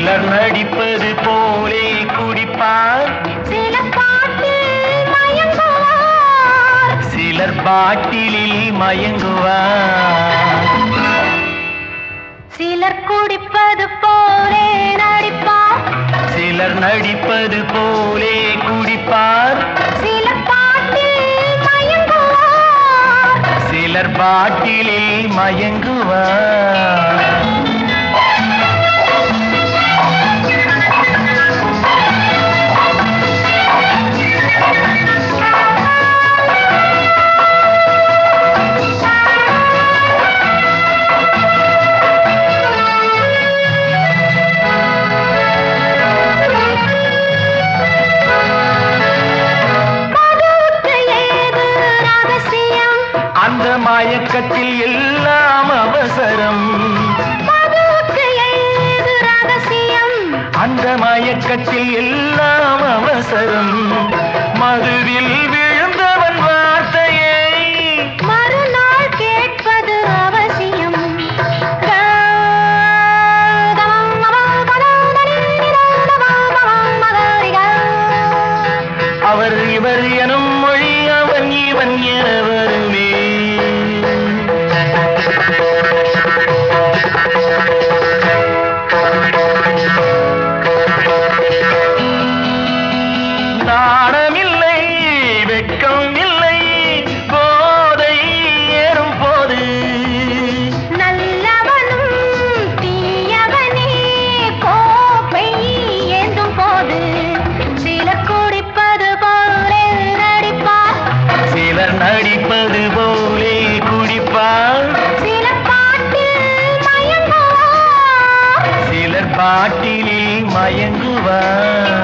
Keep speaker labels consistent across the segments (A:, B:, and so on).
A: சிலர் நடிப்பது போலே குடிப்பார்
B: சில பாட்டில் மயங்குவார்
A: சிலர் பாட்டிலில் மயங்குவார்
B: சிலர் குடிப்பது போலே நடிப்பார்
A: சிலர் நடிப்பது போலே குடிப்பார்
B: சில பாட்டில் மயங்குவார்
A: சிலர் பாட்டிலில் மயங்குவார்
B: மதுவுக்கு ஏது ரகசியம்
A: அந்த மயக்கத்தில் எல்லாம் அவசரம்
B: மதுவுக்கு ஏது ரகசியம்
A: அந்த மயக்கத்தில் எல்லாம் அவசரம் மதுவில் விழுந்தவன் வார்த்தையை
B: மறுநாள் கேட்பது அவசியம்
A: அவர் இவர் எனும் மொழி அவன் இவன் என வருமே நாணமில்லை வெட்கம் இல்லை போதை ஏறும் போது
B: நல்லவனும் தீயவனே கோப்பை ஏந்தும் போது சிலர் குடிப்பது போலே நடிப்பார்
A: சிலர் நடிப்பது போலே குடிப்பார்
B: சில பாட்டில் மயங்குவார்
A: சிலர் பாட்டிலில் மயங்குவார்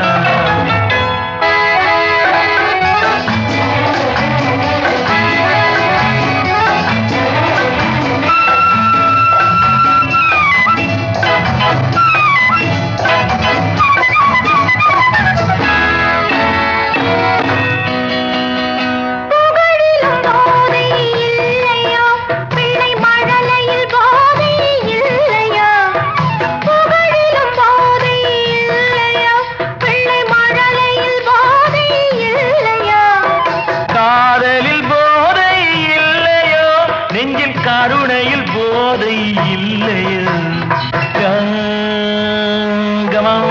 B: புகழிலும் போதை இல்லையோ பிள்ளை மழலையில் போதை இல்லையோ புகழிலும் போதை இல்லையோ பிள்ளை மழலையில் போதை இல்லையோ
A: காதலில் போதை இல்லையோ நெஞ்சில் கருணையில் போதை இல்லையோ கமம்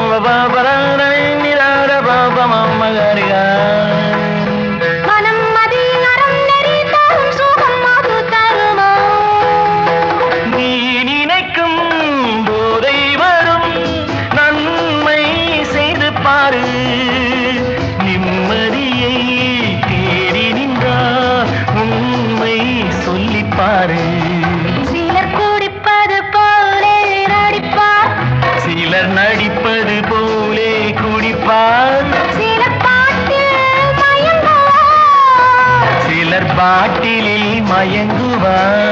B: மனம் மதில் அறம் நெறி தரும் சுகம் அது தருமோ
A: நீ நினைக்கும் போதை வரும் நன்மை செய்து பாரு நிம்மதியை தேடி நின்றார் உண்மை சொல்லிப் பாரு
B: சிலர் குடிப்பது போலே நடிப்பார்
A: சிலர் நடிப்பது போலே குடிப்பார்
B: சில பாட்டில் மயங்குவார்
A: சிலர் பாட்டிலில் மயங்குவார்